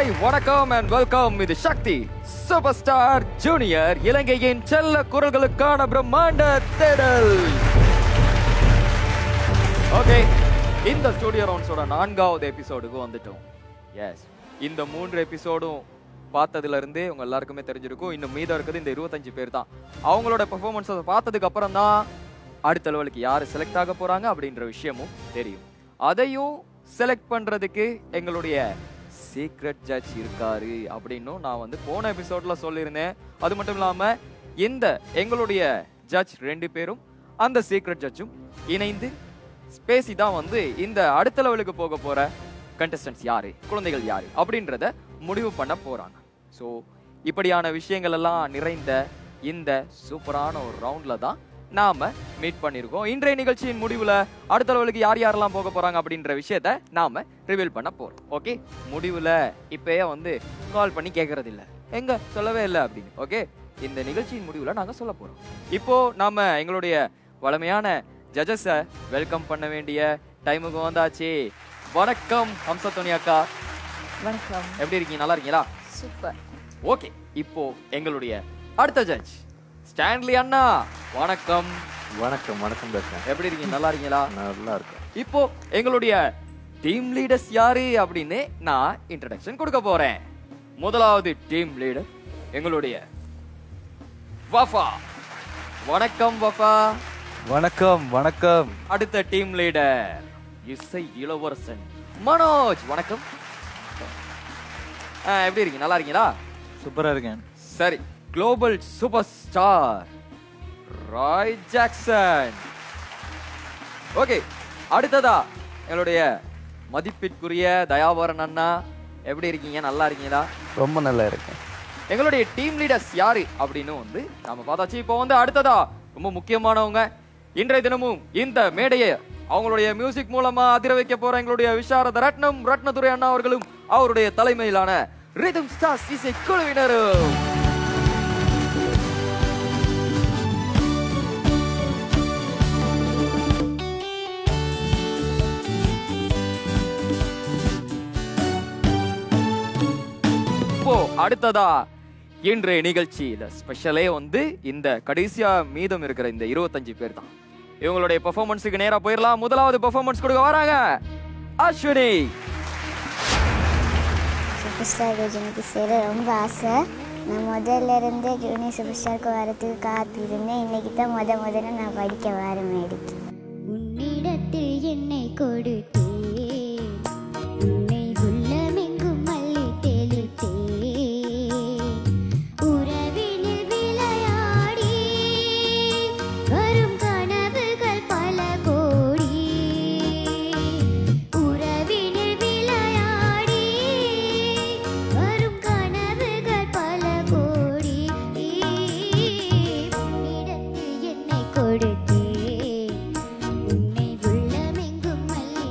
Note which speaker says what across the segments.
Speaker 1: Hi வணக்கம் and welcome இது சக்தி super star junior இலங்கையின் செல்ல குரல்களுக்கான பிரம்மாண்ட தேடல் ஓகே இந்த ஸ்டூடியோ ரவுண்ட்ஸோட நான்காவது எபிசோடுக்கு வந்துட்டோம் எஸ் இந்த மூன்று எபிசோடும் பார்த்ததுல இருந்தே உங்க எல்லாருக்குமே தெரிஞ்சிருக்கும் இன்னும் மீதம் இருக்குது இந்த இருபத்தஞ்சு பேர் தான் அவங்களோட பெர்ஃபார்மன்ஸை பார்த்ததுக்கு அப்புறம் தான் அடுத்த லெவலுக்கு யார் செலக்ட் ஆக போறாங்க அப்படின்ற விஷயமும் தெரியும் அதையும் செலக்ட் பண்றதுக்கு எங்களுடைய சீக்ரெட் ஜட்ஜ் இருக்காரு அப்படின்னும் நான் வந்து போன எபிசோட்ல சொல்லியிருந்தேன் அது மட்டும் இல்லாம இந்த எங்களுடைய ஜட்ஜ் ரெண்டு பேரும் அந்த சீக்ரெட் ஜட்ஜும் இணைந்து பேசி தான் வந்து இந்த அடுத்த லெவலுக்கு போக போற கண்டஸ்டன்ஸ் யாரு குழந்தைகள் யாரு அப்படின்றத முடிவு பண்ண போறாங்க ஸோ இப்படியான விஷயங்கள் எல்லாம் நிறைந்த இந்த சூப்பரான ஒரு ரவுண்ட்ல தான் நாம மீட் பண்ணிருக்கோம் இன்றைய நிகழ்ச்சியின் முடிவுல அடுத்த லெவலுக்கு யார் யாரெல்லாம் போக போறாங்க அப்படின்ற விஷயத்த நாம ரிவீல் பண்ண போறோம் ஓகே முடிவுல இப்பயே வந்து கால் பண்ணி கேட்கறது இல்ல எங்க சொல்லவே இல்லை அப்படின்னு ஓகே இந்த நிகழ்ச்சியின் முடிவுல நாங்க சொல்ல போறோம் இப்போ நாம எங்களுடைய வளமையான ஜட்ஜஸ வெல்கம் பண்ண வேண்டிய டைமுக்கு வந்தாச்சு வணக்கம் ஹம்சத்துணி அக்கா
Speaker 2: வணக்கம்
Speaker 1: எப்படி இருக்கீங்க நல்லா இருக்கீங்களா
Speaker 2: சூப்பர்
Speaker 1: ஓகே இப்போ எங்களுடைய அடுத்த ஜட்ஜ் ஸ்டான்லி அண்ணா வணக்கம்
Speaker 3: வணக்கம் வணக்கம் பேசுறேன்
Speaker 1: எப்படி இருக்கீங்க நல்லா இருக்கீங்களா
Speaker 3: நல்லா இருக்கேன்
Speaker 1: இப்போ எங்களுடைய டீம் லீடர்ஸ் யாரு அப்படின்னு நான் இன்ட்ரடக்ஷன் கொடுக்க போறேன் முதலாவது டீம் லீடர் எங்களுடைய வஃபா வணக்கம் வஃபா
Speaker 3: வணக்கம் வணக்கம்
Speaker 1: அடுத்த டீம் லீடர் இசை இளவரசன் மனோஜ் வணக்கம் ஆ, எப்படி இருக்கீங்க நல்லா இருக்கீங்களா
Speaker 3: சூப்பரா இருக்கேன்
Speaker 1: சரி global super star Roy Jackson okay அடுத்ததா எங்களுடைய மதிப்பிற்குரிய தயாபரன் அண்ணா எப்படி இருக்கீங்க நல்லா இருக்கீங்களா
Speaker 3: ரொம்ப நல்லா இருக்கேன்
Speaker 1: எங்களுடைய டீம் லீடர்ஸ் யாரு அப்படின்னு வந்து நாம பார்த்தாச்சு இப்போ வந்து அடுத்ததா ரொம்ப முக்கியமானவங்க இன்றைய தினமும் இந்த மேடையை அவங்களுடைய மியூசிக் மூலமா அதிர வைக்க போற எங்களுடைய விசாரத ரத்னம் ரத்னதுரை அண்ணா அவர்களும் அவருடைய தலைமையிலான ரிதம் ஸ்டார்ஸ் இசை குழுவினரும் இப்போ அடுத்ததா இன்றைய நிகழ்ச்சியில ஸ்பெஷலே வந்து இந்த கடைசியா மீதம் இருக்கிற இந்த இருபத்தஞ்சு பேர் தான் இவங்களுடைய பெர்ஃபார்மன்ஸுக்கு நேரா போயிடலாம் முதலாவது பெர்ஃபார்மன்ஸ் கொடுக்க வராங்க அஸ்வினி
Speaker 4: சூப்பர் ஸ்டார் ரஜினிக்கு சேர ரொம்ப ஆசை நான் முதல்ல இருந்தே ஜூனியர் சூப்பர் ஸ்டாருக்கு வரதுக்கு காத்திருந்தேன் இன்னைக்கு தான் முத முதல்ல நான் படிக்க வரேன் மேடைக்கு உன்னிடத்தில் என்னை கொடுத்தேன் உன்னை உள்ளமெங்கும் மல்லி தெளித்தேன் உறவினில் விளையாடி வரும் கனவுகள் பல கோடி உறவினில் விளையாடி வரும் கனவுகள் பல கோடி உன்னிடத்தில் என்னை கொடுத்தேன் உன்னை உள்ளமெங்கும் மல்லி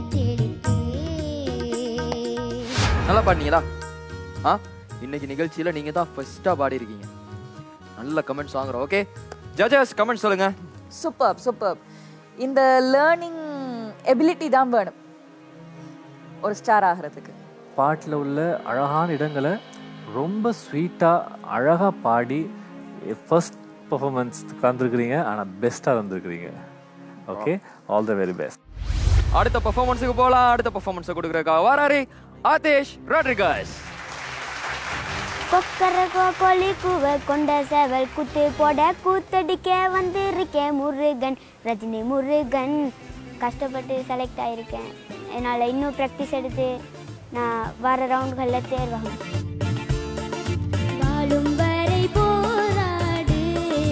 Speaker 4: தெளித்தேன்
Speaker 1: நல்லா பாடினீங்களா ஆ இன்னைக்கு நிகழ்ச்சியில நீங்க தான் ஃபர்ஸ்டா பாடி இருக்கீங்க நல்ல கமெண்ட்ஸ் வாங்குறோம் ஓகே ஜட்ஜஸ் கமெண்ட் சொல்லுங்க
Speaker 2: சூப்பர் சூப்பர் இந்த லேர்னிங் எபிலிட்டி தான் வேணும் ஒரு ஸ்டார் ஆகிறதுக்கு
Speaker 3: பாட்டில் உள்ள அழகான இடங்களை ரொம்ப ஸ்வீட்டாக அழகாக பாடி ஃபர்ஸ்ட் பர்ஃபார்மன்ஸ் தந்துருக்கிறீங்க ஆனால் பெஸ்ட்டாக தந்துருக்கிறீங்க okay all the very best
Speaker 1: அடுத்த பெர்ஃபார்மன்ஸுக்கு போலாம் அடுத்த பெர்ஃபார்மன்ஸை கொடுக்குறதுக்காக வராரு ஆதேஷ் ராட்ரிகஸ்
Speaker 4: கொக்கரகோ கொலி கூவ கொண்ட சேவல் குத்து போட கூத்தடிக்க வந்திருக்கேன் முருகன் ரஜினி முருகன் கஷ்டப்பட்டு செலக்ட் ஆயிருக்கேன் என்னால் இன்னும் ப்ராக்டிஸ் எடுத்து நான் வர ரவுண்டுகளில் தேர்வாகும் வாழும் வரை போராடு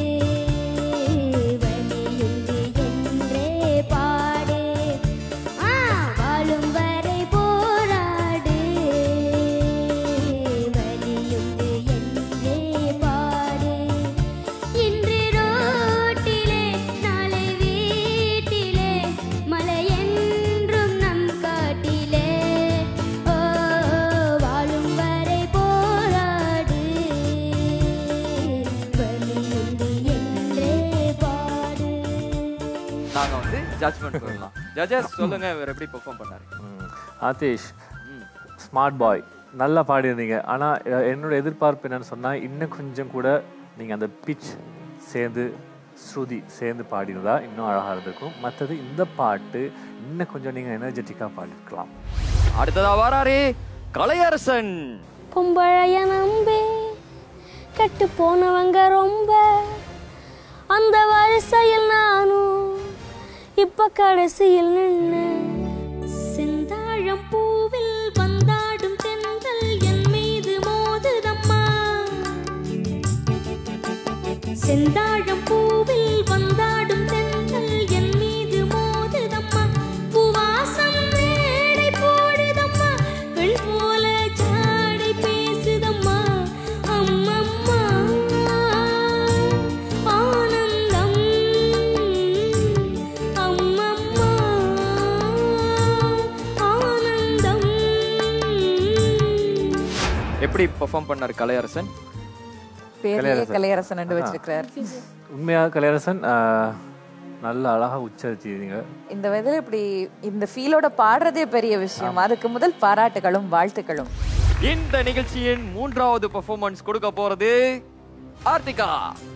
Speaker 4: வலியுண்டு என்றே பாடு ஆ வாழும் வரை போராடு வலியுண்டு என்றே பாடு இன்று ரோட்டிலே நாளை வீட்டிலே மலை என்றும் நம் காட்டிலே ஓ வாழும் வரை போராடு வலியுண்டு என்றே பாடு
Speaker 1: நாங்க வந்து ஜட்ஜ்மெண்ட் சொல்லலாம் ஜட்ஜஸ் சொல்லுங்க இவர் எப்படி பெர்ஃபார்ம் பண்ணாரு
Speaker 3: ஆதேஷ்
Speaker 1: ம்.
Speaker 3: ஸ்மார்ட் பாய் நல்லா பாடியிருந்தீங்க ஆனால் என்னோட எதிர்பார்ப்பு என்னன்னு சொன்னால் இன்னும் கொஞ்சம் கூட நீங்கள் அந்த பிச் சேர்ந்து ஸ்ருதி சேர்ந்து பாடினதா இன்னும் அழகாக இருந்திருக்கும் மற்றது இந்த பாட்டு இன்னும் கொஞ்சம் நீங்கள் எனர்ஜெட்டிக்காக பாடிருக்கலாம்
Speaker 1: அடுத்ததா வராரே கலையரசன்
Speaker 5: பொம்பழைய நம்பி கெட்டு போனவங்க ரொம்ப அந்த வரிசையில் நானும் இப்ப கடைசியில் நின்று செந்தாழம் பூவில் வந்தாடும் தென்றல் என் மீது மோதுதம்மா செந்தாழம் பூவில் வந்தாடும் தென்றல் என் மீது மோதுதம்மா பூவாசம் மேடை போடுதம்மா பெண் போல ஜாடை பேசுதம்மா அம்மம்மா ஆனந்தம் அம்மம்மா ஆனந்தம்
Speaker 1: எப்படி பெர்ஃபார்ம் பண்ணார் கலையரசன்
Speaker 2: பேர்லயே கலையரசன் என்று வச்சிருக்கிறார்
Speaker 3: உண்மையாக கலையரசன் ஆஹ், நல்ல அழகாக உச்சரிச்சிருந்தீங்க
Speaker 2: இந்த வயதுல இப்படி இந்த ஃபீலோட பாடுறதே பெரிய விஷயம் அதுக்கு முதல் பாராட்டுகளும் வாழ்த்துக்களும்
Speaker 1: இந்த நிகழ்ச்சியின் மூன்றாவது பெர்ஃபார்மன்ஸ் கொடுக்க போறது ஆர்த்திகா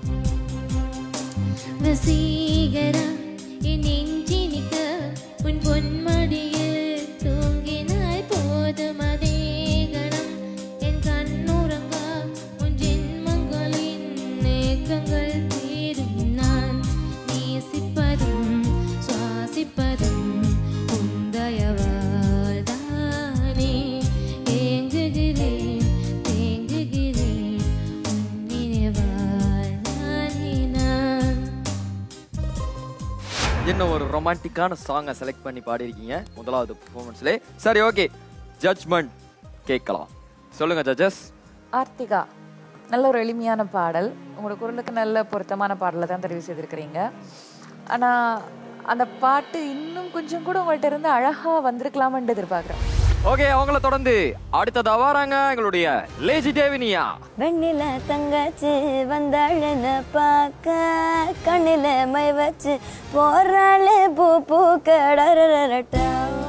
Speaker 5: வசீகரா என் நெஞ்சினிக்க உன் பொன்மடியில் தூங்கினாய் போதும் அதே கணம் என் கண்ணுறங்கா உன் ஜென்மங்களின் ஏக்கங்கள் தீரும் நான் நேசிப்பதும் சுவாசிப்பதும் உந்தயவால் தானே ஏங்குகிறேன் தேங்குகிறேன் உன் நினைவால் நானே நான்
Speaker 1: என்ன ஒரு ரொமான்டிக்கான சாங்கை செலக்ட் பண்ணி பாடியிருக்கீங்க முதலாவது பெர்ஃபார்மன்ஸ்ல சரி ஓகே ஜட்ஜ்மெண்ட் கேட்கலாம் சொல்லுங்க ஜட்ஜஸ்
Speaker 2: ஆர்த்திகா நல்ல ஒரு எளிமையான பாடல் உங்களோட குரலுக்கு நல்ல பொருத்தமான பாடலை தான் தெரிவு செய்திருக்கிறீங்க ஆனா அந்த பாட்டு இன்னும் கொஞ்சம் கூட உங்கள்ட்ட இருந்து அழகா வந்திருக்கலாம்னு எதிர்பார்க்குறேன்
Speaker 1: ஓகே அவங்கள தொடர்ந்து அடுத்ததா வராங்க எங்களுடைய லேஜி டேவினியா
Speaker 5: வெண்ணில தங்கச்சி வந்தாழன பார்க்க கண்ணில மை வச்சு போறாளே பூ பூ கடரட்டா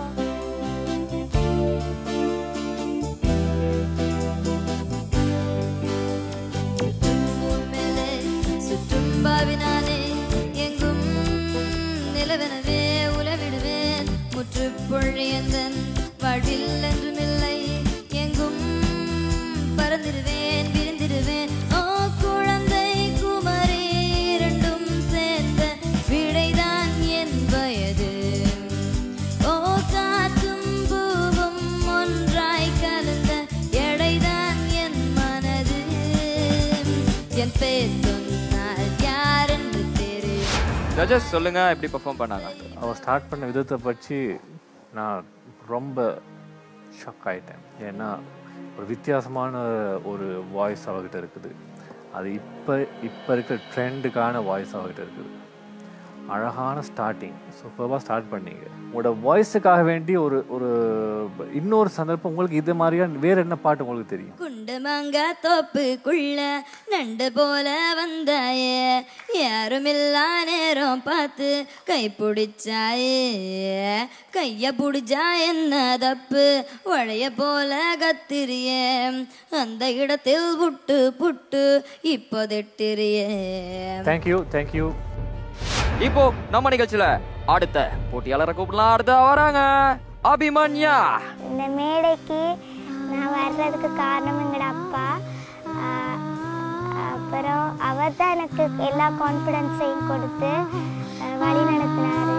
Speaker 5: சுற்றும்பாவினாலே எங்கும் நிலவெனவே உலவிடுவேன் முற்றுப்பொழியந்தன் வாழ்வில் என்றுமில்லை எங்கும் பறந்திடுவேன் விரிந்திடுவேன் ஓ குழந்தை குமரி இரண்டும் சேர்ந்த விடைதான் என் வயது ஓ காற்றும் பூவும் ஒன்றாய் கலந்த எடைதான் என் மனது என் பேர் சொன்னால் யார் என்று தெரியும்
Speaker 1: ஜட்ஜஸ் சொல்லுங்க எப்படி பெர்ஃபார்ம் பண்ணாங்க
Speaker 3: அவள் ஸ்டார்ட் பண்ண விதத்தை பற்றி நான் ரொம்ப ஷாக் ஆயிட்டேன் ஏன்னா ஒரு வித்தியாசமான ஒரு வாய்ஸ் அவகிட்ட இருக்குது அது இப்போ இப்போ இருக்கிற ட்ரெண்டுக்கான வாய்ஸ் அவகிட்ட இருக்குது அழகான ஸ்டார்டிங் சூப்பராக ஸ்டார்ட் பண்ணீங்க உங்களோட வாய்ஸுக்காக வேண்டி ஒரு ஒரு இன்னொரு சந்தர்ப்பம் உங்களுக்கு இது மாதிரியான வேற என்ன பாட்டு உங்களுக்கு தெரியும்
Speaker 5: குண்டு மாங்கா தோப்புக்குள்ள நண்டு போல வந்தாயே யாருமில்லா நேரம் பார்த்து கை பிடிச்சாயே கைய பிடிச்சா என்ன தப்பு வளைய போல கத்திரியே அந்த இடத்தில் புட்டு புட்டு இப்போ திட்டிரியே
Speaker 3: தேங்க்யூ தேங்க்யூ
Speaker 1: இப்போ நம்ம நிகழ்ச்சியில அடுத்த போட்டியாளரை கூப்பிடலாம் அடுத்த வராங்க அபிமன்யா
Speaker 4: இந்த மேடைக்கு நான் வர்றதுக்கு காரணம் எங்களோட அப்பா ஆஹ் அப்புறம் அவர் தான் எனக்கு எல்லா கான்ஃபிடென்ஸையும் கொடுத்து ஆஹ் வழி நடத்தினாரு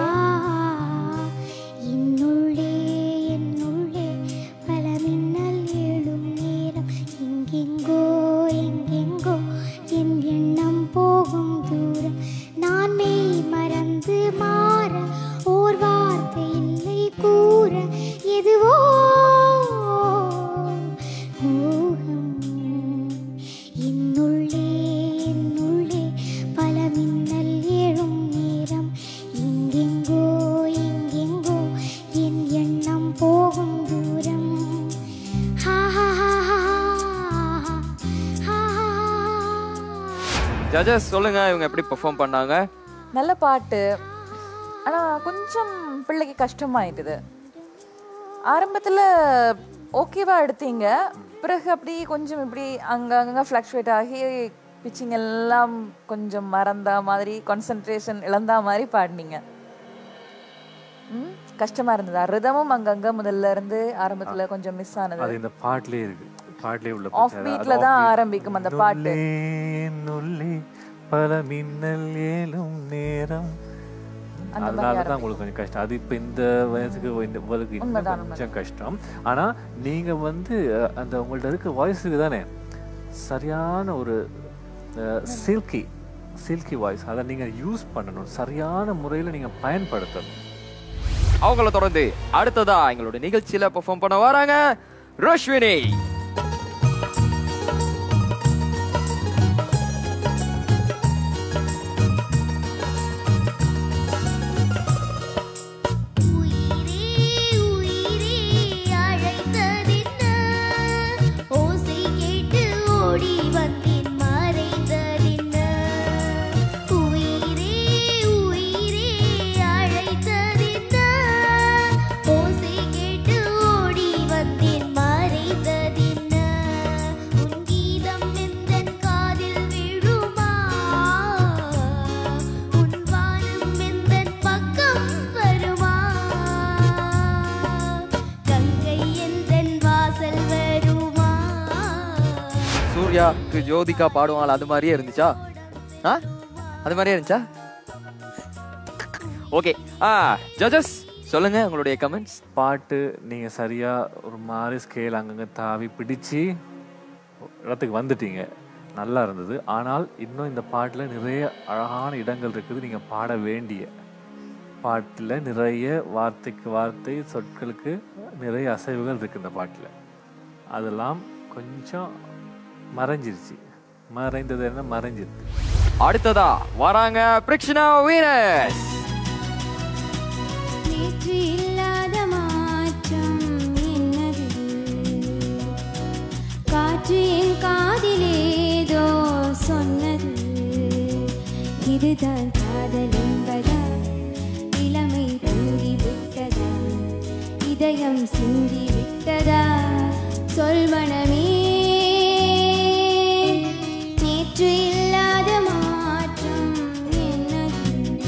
Speaker 4: என்னுள்ளே என்னுள்ளே பல மின்னல் எழும் நேரம் எங்கெங்கோ எங்கெங்கோ என் எண்ணம் போகும் தூரம் நான் மெய் மறந்து மாற ஓர் வார்த்தை இல்லை கூற எதுவோ மோகம் என்னுள்ளே என்னுள்ளே பல மின்னல் எழும் நேரம் எங்கெங்கோ எங்கெங்கோ என் எண்ணம் போகும் தூரம் ஹா ஹா ஹா ஹா ஹா ஹா
Speaker 1: ஜட்ஜஸ் சொல்லுங்க இவங்க எப்படி பெர்ஃபார்ம் பண்ணாங்க
Speaker 2: நல்ல பாட்டு ஆனா கொஞ்சம் பிள்ளைக்கு கஷ்டமாயிட்டுது ஆரம்பத்துல ஓகேவா எடுத்தீங்க பிறகு அப்படி கொஞ்சம் இப்படி அங்க அங்க ஃப்ளக்சுவேட் ஆகி பிச்சிங் எல்லாம் கொஞ்சம் மறந்த மாதிரி கான்சென்ட்ரேஷன் இழந்தா மாதிரி பாடினீங்க ம் கஷ்டமா இருந்ததா ரிதமும் அங்கங்க முதல்ல இருந்து ஆரம்பத்துல கொஞ்சம் மிஸ் ஆனது
Speaker 3: அது இந்த பாட்டிலே இருக்கு பாட்டிலே உள்ள
Speaker 2: ஆஃப்
Speaker 3: பிரச்சனை. அது
Speaker 2: பீட்ல
Speaker 3: off
Speaker 2: தான்
Speaker 3: beat.
Speaker 2: ஆரம்பிக்கும் அந்த பாட்டு
Speaker 3: நுள்ளே, நுள்ளே, பல மின்னல் ஏலும் நேரம் அதனால தான் உங்களுக்கு கொஞ்சம் கஷ்டம் அது இப்போ இந்த வயசுக்கு இந்த உங்களுக்கு இன்னும்
Speaker 2: உண்மைதான்,
Speaker 3: கொஞ்சம் கஷ்டம் ஆனா நீங்க வந்து அஹ், அந்த உங்கள்ட்ட இருக்க வாய்ஸ் இருக்கு தானே சரியான ஒரு சில்கி சில்கி வாய்ஸ் அதை நீங்க யூஸ் பண்ணணும் சரியான முறையில் நீங்க பயன்படுத்தணும்
Speaker 1: அவங்கள தொடர்ந்து அடுத்ததா எங்களோட நிகழ்ச்சியில பெர்ஃபார்ம் பண்ண வராங்க ரோஷ்வினி
Speaker 4: உயிரே உயிரே அழைத்ததென்ன ஓசை கேட்டு ஓடி வந்தேன் மறைந்ததென்ன உயிரே உயிரே அழைத்ததென்ன ஓசை கேட்டு ஓடி வந்தேன் மறைந்ததென்ன உன் கீதம் எந்தன் காதில் விழுமா உன் வானம் எந்தன் பக்கம் வருமா கங்கை எந்தன் வாசல் வருமா
Speaker 1: சூர்யாக்கு ஜோதிகா பாடுவாங்க அது மாதிரியே இருந்துச்சா ஆ அது மாதிரியே இருந்துச்சா ஓகே ஆ ஜட்ஜஸ் சொல்லுங்க உங்களுடைய கமெண்ட்ஸ்
Speaker 3: பாட்டு நீங்க சரியா ஒரு மாதிரி ஸ்கேல் அங்கங்க தாவி பிடிச்சு இடத்துக்கு வந்துட்டீங்க நல்லா இருந்தது ஆனால் இன்னும் இந்த பாட்டில் நிறைய அழகான இடங்கள் இருக்குது நீங்க பாட வேண்டிய பாட்டில் நிறைய வார்த்தைக்கு வார்த்தை சொற்களுக்கு நிறைய அசைவுகள் இருக்கு இந்த பாட்டில் அதெல்லாம் கொஞ்சம் மறைஞ்சிருச்சு மறைந்தது என்ன மறைஞ்சிருக்கு
Speaker 1: அடுத்ததா வராங்க பிரிக்ஷனா வீனஸ்
Speaker 4: நேற்று இல்லாத மாற்றம் என்னது காற்று என் காதிலேதோ சொன்னது இதுதான் காதல் என்பதா இளமை தூங்கி விட்டதா இதயம் சிந்தி விட்டதா சொல் மனமே நேற்று இல்லாத மாற்றம் என்னது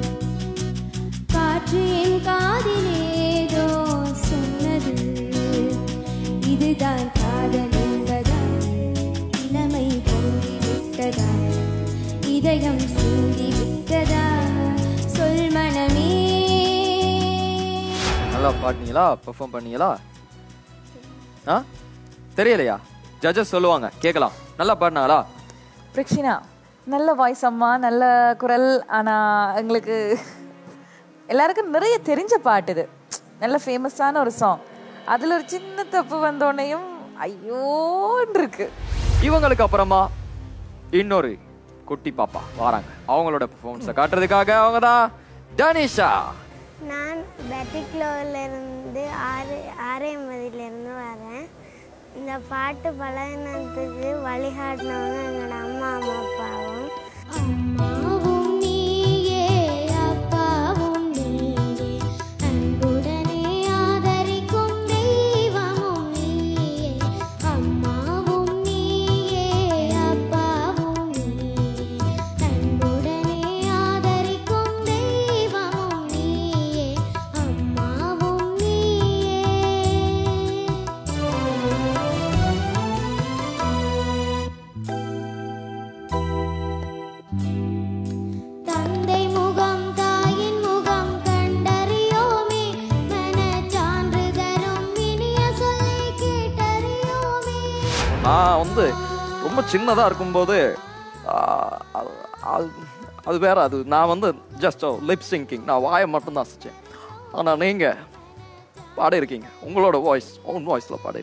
Speaker 4: காற்று என் காதிலேதோ சொன்னது இதுதான் காதல் என்பதா இளமை பொங்கி விட்டதா இதயம் சிந்தி விட்டதா சொல் மனமே
Speaker 1: நல்லா பாடினீங்களா பெர்ஃபார்ம் பண்ணீங்களா ஆ தெரியலையா ஜட்ஜஸ் சொல்லுவாங்க கேட்கலாம் நல்லா பாடினாங்களா
Speaker 2: பிரக்ஷினா நல்ல வாய்ஸ் அம்மா நல்ல குரல் ஆனா எங்களுக்கு எல்லாருக்கும் நிறைய தெரிஞ்ச பாட்டு இது நல்ல ஃபேமஸான ஒரு சாங் அதுல ஒரு சின்ன தப்பு வந்தோடனையும் ஐயோன்னு இருக்கு
Speaker 1: இவங்களுக்கு அப்புறமா இன்னொரு குட்டி பாப்பா வராங்க அவங்களோட பெர்ஃபார்மன்ஸை காட்டுறதுக்காக அவங்க தான் டனிஷா
Speaker 6: நான் பெட்டிக்லோவிலேருந்து ஆறு ஆரையம்பதியிலேருந்து வரேன் இந்த பாட்டு பழகினத்துக்கு வழிகாட்டினவங்க எங்களோட அம்மா அம்மா அப்பாவும்
Speaker 4: அம்மாவும் நீயே அப்பாவும் நீயே அன்புடனே ஆதரிக்கும் தெய்வமும் நீயே அம்மாவும் நீயே அப்பாவும் நீயே அன்புடனே ஆதரிக்கும் தெய்வமும் நீயே அம்மாவும் தந்தை முகம் தாயின் முகம் கண்டறியோமே மனச்சான்று தரும் இனிய சொல்லை கேட்டறியோமே
Speaker 1: நான் வந்து ரொம்ப சின்னதா இருக்கும்போது ஆ, அது- அது- அது வேற அது நான் வந்து ஜஸ்ட் லிப் சிங்கிங் நான் வாயை மட்டும் தான் செஞ்சேன் ஆனா நீங்க பாடி இருக்கீங்க உங்களோட வாய்ஸ் ஓன் வாய்ஸ்ல பாடி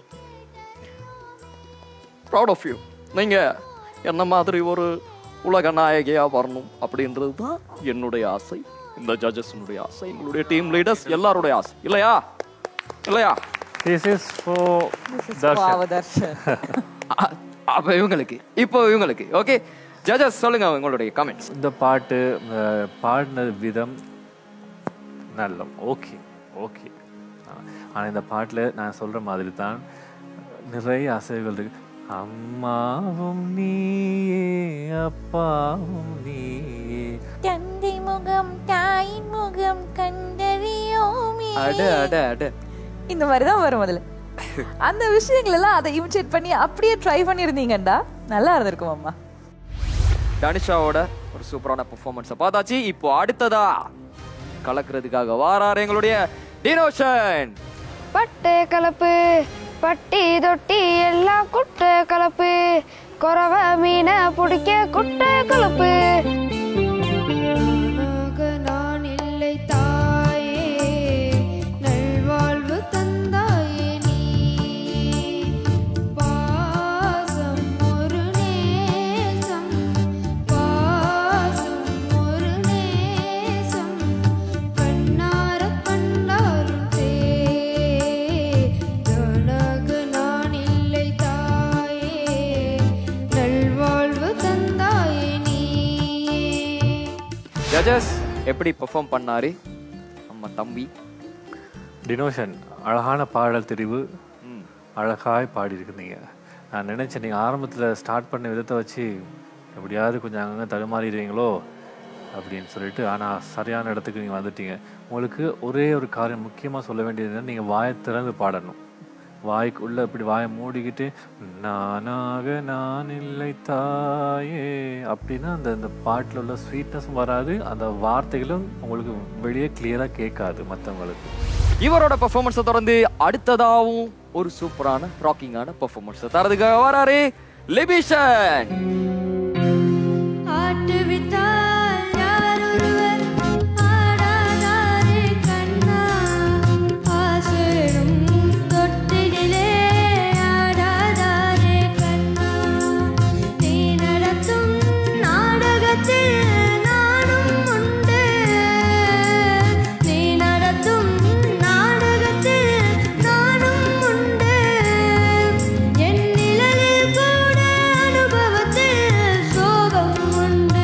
Speaker 1: ப்ரௌட் ஆஃப் யூ நீங்க என்ன மாதிரி ஒரு உலக நாயகியா வரணும் அப்படின்றது தான் என்னுடைய ஆசை இந்த ஜட்ஜஸ்னுடைய ஆசை எங்களுடைய டீம் லீடர்ஸ் எல்லாருடைய ஆசை இல்லையா இல்லையா
Speaker 3: this is for Darshan
Speaker 2: Bhavadarshan
Speaker 1: அ- அப்ப இவங்களுக்கு இப்போ இவங்களுக்கு ஓகே ஜட்ஜஸ் சொல்லுங்க உங்களுடைய கமெண்ட்ஸ்
Speaker 3: இந்த பாட்டு அஹ், பாடின விதம் நல்ல ஓகே ஓகே ஆனால் இந்த பாட்டில் நான் சொல்கிற மாதிரி தான் நிறைய அசைவுகள் இருக்கு அம்மாவும் நீயே அப்பாவும் நீயே
Speaker 2: தந்தை முகம் தாயின் முகம் கண்டறியோமே
Speaker 1: அட அட அட
Speaker 2: இந்த மாதிரி தான் வரும் முதல்ல அந்த விஷயங்கள் எல்லாம் அதை இமிட்டேட் பண்ணி அப்படியே ட்ரை பண்ணியிருந்தீங்கடா நல்லா இருந்திருக்கும் அம்மா
Speaker 1: தனிஷாவோட ஒரு சூப்பரான பெர்ஃபார்மன்ஸை பார்த்தாச்சு இப்போ அடுத்ததா கலக்கிறதுக்காக வாராரு எங்களுடைய டினோஷன்
Speaker 7: பட்டு கலப்பு பட்டி தொட்டி எல்லாம் குட்டை கலப்பு குறவ மீனை பிடிக்க குட்டை கலப்பு நான் இல்லை தாயே நல்வாழ்வு தந்தாயே நீ பாசம் ஒரு நேசம் பாசம் ஒரு நேசம் கண்ணார கண்டாரும் தே உனக்கு நான் இல்லை தாயே நல்வாழ்வு தந்தாயே நீ
Speaker 1: ஜட்ஜஸ் எப்படி பெர்ஃபார்ம் பண்ணாரு நம்ம தம்பி
Speaker 3: டினோஷன் அழகான பாடல் தெரிவு
Speaker 1: ம்.
Speaker 3: அழகாய் பாடியிருக்கிறீங்க நான் நினச்சேன் நீங்கள் ஆரம்பத்தில் ஸ்டார்ட் பண்ண விதத்தை வச்சு எப்படியாவது கொஞ்சம் அங்கங்கே தடுமாறிடுவீங்களோ அப்படின்னு சொல்லிட்டு ஆனால் சரியான இடத்துக்கு நீங்கள் வந்துட்டீங்க உங்களுக்கு ஒரே ஒரு காரியம் முக்கியமாக சொல்ல வேண்டியது என்னன்னா நீங்கள் வாயை திறந்து பாடணும் வாய்க்கு உள்ள இப்படி வாயை மூடிக்கிட்டு நானாக நான் இல்லை தாயே அப்படின்னா அந்த அந்த பாட்டில் உள்ள ஸ்வீட்னஸும் வராது அந்த வார்த்தைகளும் உங்களுக்கு வெளியே கிளியராக கேட்காது மற்றவங்களுக்கு
Speaker 1: இவரோட பெர்ஃபார்மன்ஸை தொடர்ந்து அடுத்ததாவும் ஒரு சூப்பரான ராக்கிங்கான பெர்ஃபார்மன்ஸை தரதுக்காக வராரு லிபிஷன்
Speaker 5: ஆட்டுவித்தால் யார் ஒருவர் ஆடாதாரே கண்ணா ஆசேரும் தொட்டிலே ஆடாதாரே கண்ணா நீ நடத்தும் நாடகத்தில் நானும் உண்டு நீ நடத்தும் நாடகத்தில் நானும் உண்டு என் நிழலில் கூட அனுபவத்தில் சோகம் உண்டு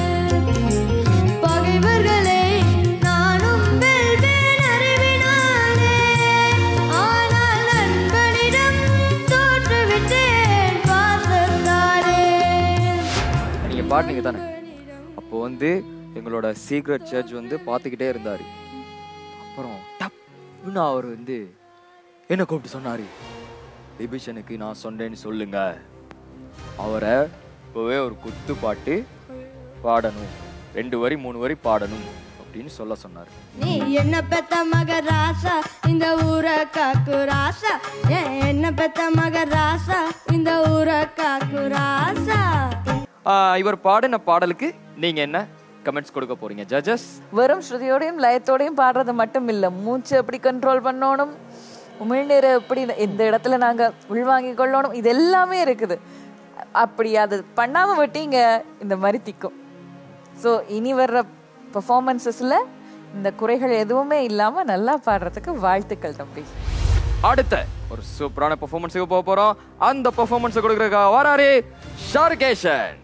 Speaker 5: பகைவர்களை நானும் வெல்வேன் அறிவினாலே ஆனால் நண்பனிடம் தோற்றுவிட்டேன் பாசத்தாலே
Speaker 1: நீங்க பாடுனீங்க தானே அப்போ வந்து எங்களோட சீக்ரெட் சர்ச் வந்து பார்த்துக்கிட்டே இருந்தாரு அப்புறம் டப்னு அவர் வந்து என்ன கூப்பிட்டு சொன்னாரு லிபிஷனுக்கு நான் சொன்னேன்னு சொல்லுங்க அவரை இப்போவே ஒரு குத்து பாட்டு பாடணும் ரெண்டு வரி மூணு வரி பாடணும் அப்படின்னு சொல்ல சொன்னாரு
Speaker 5: நீ என்ன பெத்த மக ராசா இந்த ஊரை காக்கு ராசா ஏன் என்ன பெத்த மக ராசா இந்த ஊரை காக்கு ராசா
Speaker 1: ஆஹ் இவர் பாடின பாடலுக்கு நீங்க என்ன கமெண்ட்ஸ் கொடுக்க போறீங்க ஜட்ஜஸ்
Speaker 2: வெறும் ஸ்ருதியோடையும் லயத்தோடையும் பாடுறது மட்டும் இல்ல மூச்சு எப்படி கண்ட்ரோல் பண்ணணும் உமிழ்நீரை எப்படி இந்த இடத்துல நாங்க உள்வாங்கிக் கொள்ளணும் இது எல்லாமே இருக்குது அப்படி அது பண்ணாம விட்டீங்க இந்த மாதிரி திக்கும் ஸோ இனி வர்ற பெர்ஃபார்மன்சஸ்ல இந்த குறைகள் எதுவுமே இல்லாம நல்லா பாடுறதுக்கு வாழ்த்துக்கள் தம்பி
Speaker 1: அடுத்த ஒரு சூப்பரான பெர்ஃபார்மன்ஸுக்கு போக போறோம் அந்த பெர்ஃபார்மன்ஸ் கொடுக்கறதுக்காக வராரு ஷாருகேஷன்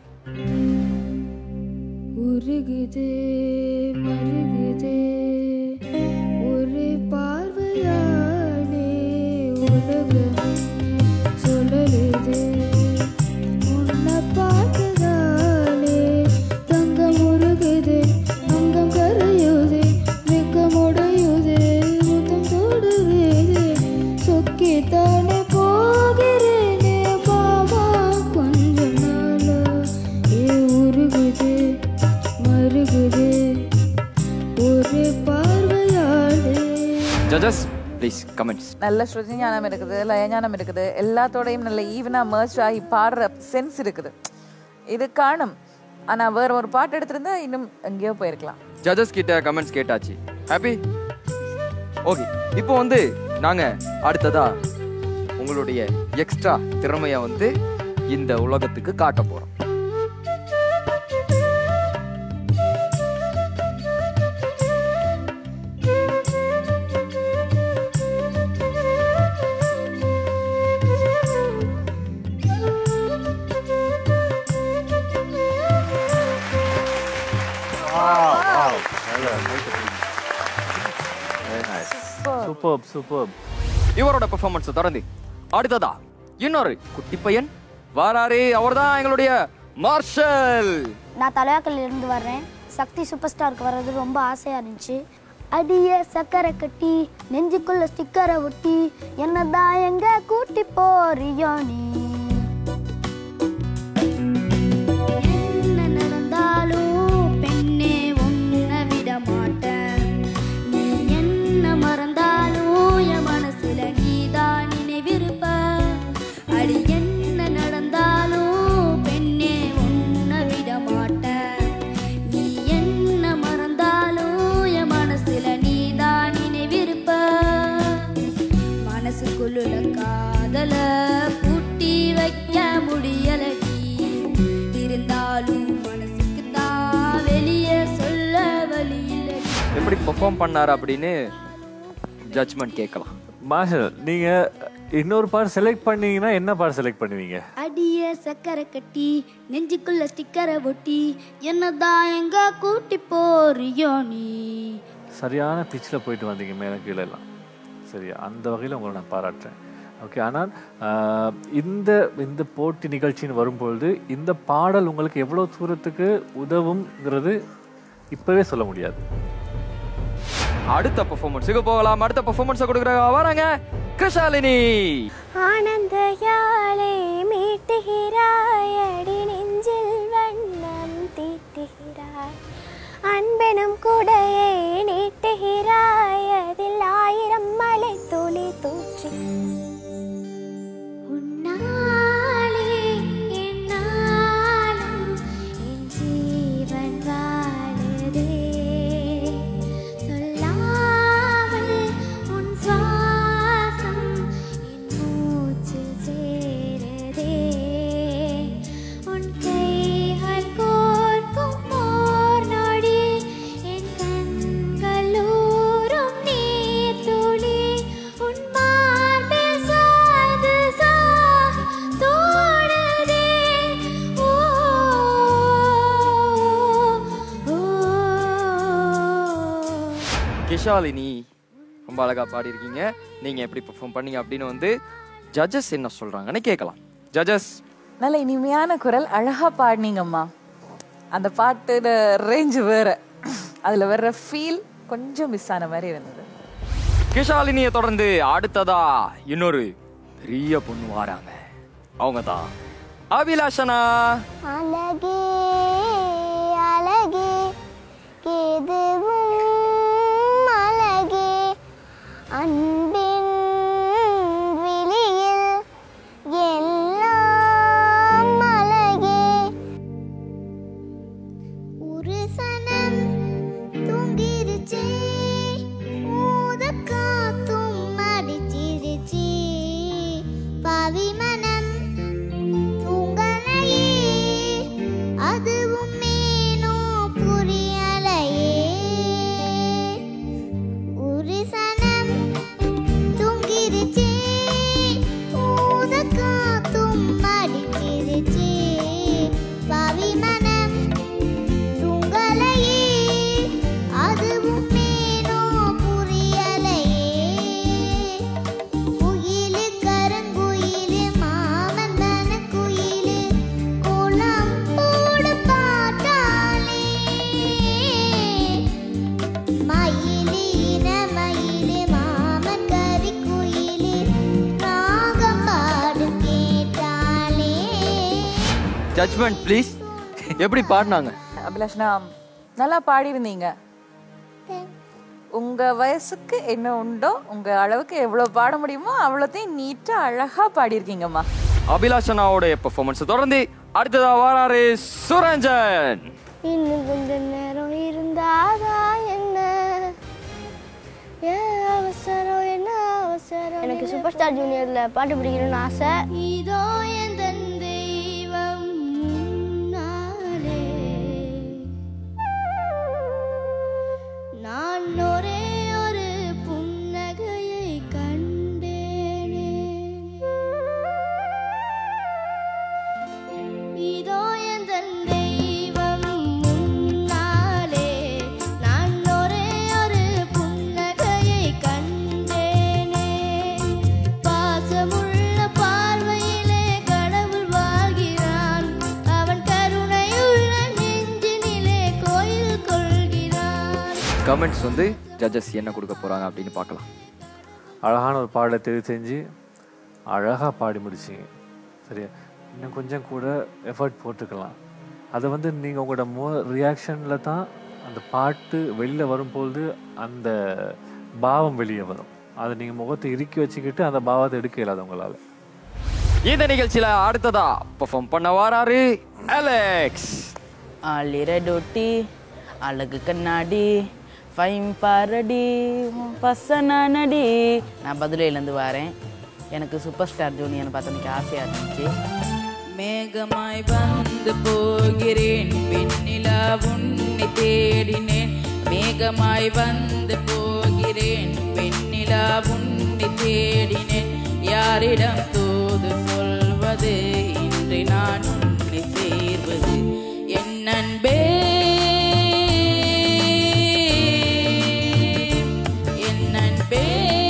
Speaker 7: உருகுதே மருகுதே ஒரு பார்வையாலே உலகமே சுழலுதே உன்னை பார்த்ததாலே தங்கம் உருகுதே அங்கம் கரையுதே வெக்கம் உடையுதே முத்தம் தொடுவேதே சொக்கித்தானே போகிறேனே பாவா கொஞ்சம் நாளா ஏ உருகுதே மருகுதே ஒரு பார்வையாலே
Speaker 1: ஜட்ஜஸ் ப்ளீஸ் கமெண்ட்ஸ்
Speaker 2: நல்ல ஸ்ருதி ஞானம் இருக்குது லய ஞானம் இருக்குது எல்லாத்தோடையும் நல்ல ஈவனா மர்ச் ஆகி பாடுற சென்ஸ் இருக்குது இது காணும் ஆனா வேற ஒரு பாட்டு எடுத்திருந்தா இன்னும் எங்கேயோ போயிருக்கலாம்
Speaker 1: ஜட்ஜஸ் கிட்ட கமெண்ட்ஸ் கேட்டாச்சு ஹாப்பி ஓகே இப்போ வந்து நாங்க அடுத்ததா உங்களுடைய எக்ஸ்ட்ரா திறமைய வந்து இந்த உலகத்துக்கு காட்ட போறோம்
Speaker 3: சூப்பர் சூப்பர்
Speaker 1: இவரோட பெர்ஃபார்மன்ஸ் தொடர்ந்து அடுத்ததா இன்னொரு குட்டி பையன் வாராரே அவர்தான் எங்களுடைய மார்ஷல்
Speaker 4: நான் தலையாக்கல்ல இருந்து வர்றேன் சக்தி சூப்பர் ஸ்டாருக்கு வர்றது ரொம்ப ஆசையாக இருந்துச்சு அடிய சக்கரை கட்டி நெஞ்சுக்குள்ள ஸ்டிக்கரை ஒட்டி என்னதான் எங்க கூட்டி போறியோ நீ என்ன நடந்தாலும் பெண்ணே உன்னை விட மாட்டேன் நீ என்ன மறந்தாலும் என் மனசுல நீதான் நினைவிருப்ப அடி என்ன நடந்தாலும் பெண்ணே உன்னை விட மாட்டேன் நீ என்ன மறந்தாலும் என் மனசுல நீதான் நினைவிருப்ப மனசுக்குள்ள காதல பூட்டி வைக்க முடியலடி இருந்தாலும் மனசுக்கு தான் வெளியே சொல்ல வழி இல்லை
Speaker 1: எப்படி பெர்ஃபார்ம் பண்ணாரு அப்படின்னு ஜட்ஜ்மெண்ட் கேட்கலாம்
Speaker 3: மாஷல் நீங்க இன்னொரு பாட்டு செலக்ட் பண்ணீங்கன்னா என்ன பாட்டு செலக்ட் பண்ணுவீங்க
Speaker 4: அடிய சக்கரை கட்டி நெஞ்சுக்குள்ள ஸ்டிக்கரை ஒட்டி என்னதான் எங்க கூட்டி போறியோ நீ
Speaker 3: சரியான பிச்சில் போயிட்டு வந்தீங்க மேலே கீழே எல்லாம் சரியா அந்த வகையில் உங்களை நான் பாராட்டுறேன் ஓகே ஆனால் ஆஹ், இந்த இந்த போட்டி நிகழ்ச்சின்னு வரும்பொழுது இந்த பாடல் உங்களுக்கு எவ்வளோ தூரத்துக்கு உதவுங்கிறது இப்போவே சொல்ல முடியாது
Speaker 1: அடுத்த பெர்ஃபார்மன்ஸுக்கு போகலாம் அடுத்த பெர்ஃபார்மன்ஸை கொடுக்குற வராங்க கிருஷாலினி
Speaker 6: ஆனந்த யாழை மீட்டுகிறாய் அடி நெஞ்சில் வண்ணம் தீட்டுகிறாய் அன்பெனும் குடையை நீட்டுகிறாய் அதில் ஆயிரம் மலை துளி தூற்றி உன்னாலே என்னாலும் என் ஜீவன் வாழுதே சொல்லாமல் உன் சுவாசம் என் மூச்சில் சேருதே உன் கைகள் கோர்க்கும் போர் நொடி என் கண்கள் ஊறும் நீர் துளி உன் மார்பில் சாய்ந்து சா தோடுதே ஓ ஓ
Speaker 1: கிஷாலினி ரொம்ப அழகா பாடியிருக்கீங்க நீங்க எப்படி பெர்ஃபார்ம் பண்ணீங்க அப்படின்னு வந்து ஜட்ஜஸ் என்ன சொல்றாங்கன்னு கேட்கலாம் ஜட்ஜஸ்
Speaker 2: நல்ல இனிமையான குரல் அழகா பாடினீங்கம்மா அந்த பாட்டோட ரேஞ்ச் வேற அதுல வர்ற ஃபீல் கொஞ்சம் மிஸ் ஆன மாதிரி இருந்தது
Speaker 1: கிஷாலினியை தொடர்ந்து அடுத்ததா இன்னொரு பெரிய பொண்ணு வராங்க அவங்க தான் அபிலாஷனா
Speaker 6: அழகே அழகே எதுவும் அழகே அன்பின் விழியில் எல்லாம் அழகே ஒரு சனம் தூங்கிருச்சே ஊத காத்தும் அடிச்சிருச்சு பாவி மனம் தூங்கலையே அதுவும் மேனோ புரியலையே ஒரு சனம் தூங்கிருச்சே ஊத காத்தும் அடிச்சிருச்சு பாவி மனம் தூங்கலையே அதுவும் மேனோ புரியலையே குயிலு கருங்குயிலு மாமன் தன குயிலு குளம் போடு பாட்டாலே மயிலு இன மயிலு மாமன் கவி குயிலு ராகம் பாடு கேட்டாலே
Speaker 1: ஜட்ஜ்மெண்ட் ப்ளீஸ் எப்படி பாடினாங்க
Speaker 2: அபிலாஷ்னா நல்லா பாடியிருந்தீங்க உங்க வயசுக்கு என்ன உண்டோ உங்க அளவுக்கு எவ்வளவு பாட முடியுமோ அவ்வளோத்தையும் நீட்டா அழகா பாடியிருக்கீங்கம்மா
Speaker 1: அபிலாஷனாவோட பெர்ஃபார்மன்ஸ் தொடர்ந்து அடுத்ததா வராரு சுரஞ்சன்
Speaker 6: இன்னும் கொஞ்ச நேரம் இருந்தாதா என்ன ஏன் அவசரம் என்ன அவசரம் எனக்கு சூப்பர் ஸ்டார் ஜூனியர்ல பாட்டு பிடிக்கணும்னு ஆசை இதோ என் தெய்வம் முன்னாலே நான் ஒரே ஒரு புன்னகையை கண்டேனே இதோ என் தெய்வம் முன்னாலே நான் ஒரே ஒரு புன்னகையை கண்டேனே
Speaker 1: கமெண்ட்ஸ் வந்து ஜட்ஜஸ் என்ன கொடுக்க போறாங்க அப்படின்னு பார்க்கலாம்
Speaker 3: அழகான ஒரு பாடலை தெரிவு செஞ்சு அழகாக பாடி முடிச்சிங்க சரியா இன்னும் கொஞ்சம் கூட எஃபர்ட் போட்டுக்கலாம் அதை வந்து நீங்கள் உங்களோட மோ ரியாக்ஷனில் தான் அந்த பாட்டு வெளியில் வரும்பொழுது அந்த பாவம் வெளியே வரும் அதை நீங்கள் முகத்தை இறுக்கி வச்சுக்கிட்டு அந்த பாவத்தை எடுக்க இயலாது உங்களால்
Speaker 1: இந்த நிகழ்ச்சியில அடுத்ததா பெர்ஃபார்ம் பண்ண வராரு அலெக்ஸ்
Speaker 8: ஆளிரடொட்டி அழகு கண்ணாடி ஃபைன் பாரடி பசனானடி நான் பதிலையிலேருந்து வரேன் எனக்கு சூப்பர் ஸ்டார் ஜூனியர்னு பார்த்து எனக்கு ஆசையாக இருந்துச்சு மேகமாய் வந்து போகிறேன் பெண்ணிலா உன்னை தேடினேன் மேகமாய் வந்து போகிறேன் பெண்ணிலா உன்னை தேடினேன் யாரிடம் தூது சொல்வது இன்று நான் உன்னை சேர்வது என் அன்பே என் அன்பே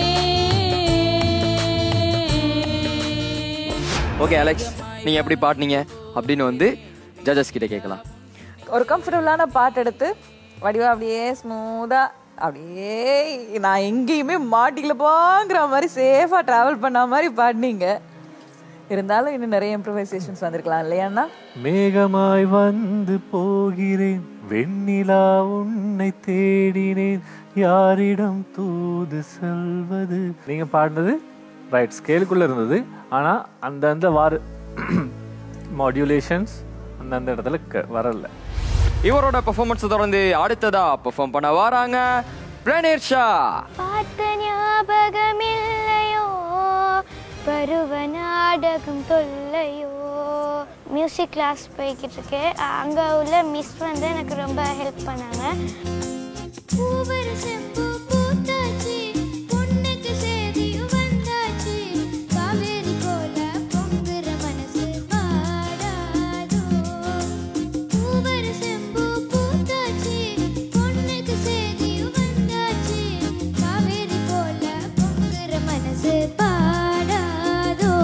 Speaker 1: ஓகே அலெக்ஸ் நீங்க எப்படி பாடுனீங்க அப்படின்னு வந்து ஜட்ஜஸ் கிட்ட கேட்கலாம்
Speaker 2: ஒரு கம்ஃபர்டபுளான பாட்டு எடுத்து வடிவா அப்படியே ஸ்மூதா அப்படியே நான் எங்கேயுமே மாட்டிக்கலப்பாங்கிற மாதிரி சேஃபா டிராவல் பண்ண மாதிரி பாடினீங்க இருந்தாலும் இன்னும் நிறைய இம்ப்ரவைசேஷன்ஸ் வந்திருக்கலாம் இல்லையாண்ணா
Speaker 3: மேகமாய் வந்து போகிறேன் வெண்ணிலா உன்னை தேடினேன் யாரிடம் தூது செல்வது நீங்க பாடினது ரைட் ஸ்கேலுக்குள்ள இருந்தது ஆனா அந்தந்த வார மாடுலேஷன்ஸ் அந்தந்த இடத்துல க- வரல
Speaker 1: இவரோட பெர்ஃபார்மன்ஸ் தொடர்ந்து அடுத்ததா பெர்ஃபார்ம் பண்ண வராங்க பிரணீர் ஷா
Speaker 4: பார்த்த ஞாபகமில்லையோ பருவ நாடகம் தொல்லையோ மியூசிக் கிளாஸ் போய்கிட்டு இருக்கு அங்கே உள்ள மிஸ் வந்து எனக்கு ரொம்ப ஹெல்ப் பண்ணாங்க பூவரசம்பூ பூத்தாச்சு பொண்ணுக்கு சேதியும் வந்தாச்சு காவேரி போல பொங்குற மனசு பாடாதோ பூவரசம்பூ பூத்தாச்சு பொண்ணுக்கு சேதியும் வந்தாச்சு காவேரி போல பொங்குற மனசு பாடாதோ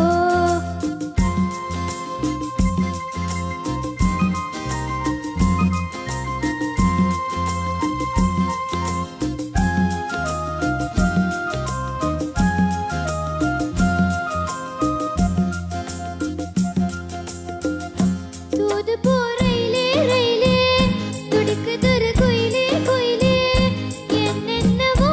Speaker 4: தூது போ ரயிலே ரயிலே துடிக்குதொரு குயிலே குயிலே என்னென்னவோ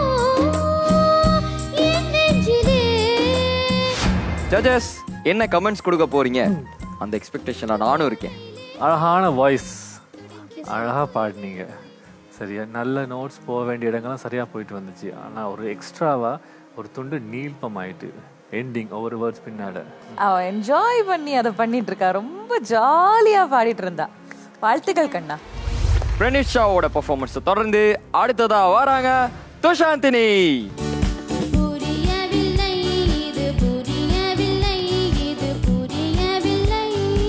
Speaker 4: என் நெஞ்சிலே
Speaker 1: ஜட்ஜஸ் என்ன கமெண்ட்ஸ் கொடுக்க போறீங்க அந்த எக்ஸ்பெக்டேஷன்ல நானும் இருக்கேன்
Speaker 3: அழகான வாய்ஸ் அழகா பாடினீங்க சரியா நல்ல நோட்ஸ் போக வேண்டிய இடங்கள்லாம் சரியா போயிட்டு வந்துச்சு ஆனா ஒரு எக்ஸ்ட்ராவா ஒரு துண்டு நீல்பம் ஆயிட்டு எண்டிங் ஒவ்வொரு வேர்ட்ஸ் பின்னால
Speaker 2: அவ என்ஜாய் பண்ணி அதை பண்ணிட்டு இருக்கா ரொம்ப ஜாலியா பாடிட்டு இருந்தா வாழ்த்துக்கள் கண்ணா
Speaker 1: பிரணீர் ஷாவோட பெர்ஃபார்மன்ஸ் தொடர்ந்து அடுத்ததா வராங்க துஷாந்தினி
Speaker 4: புரியவில்லை இது புரியவில்லை இது புரியவில்லை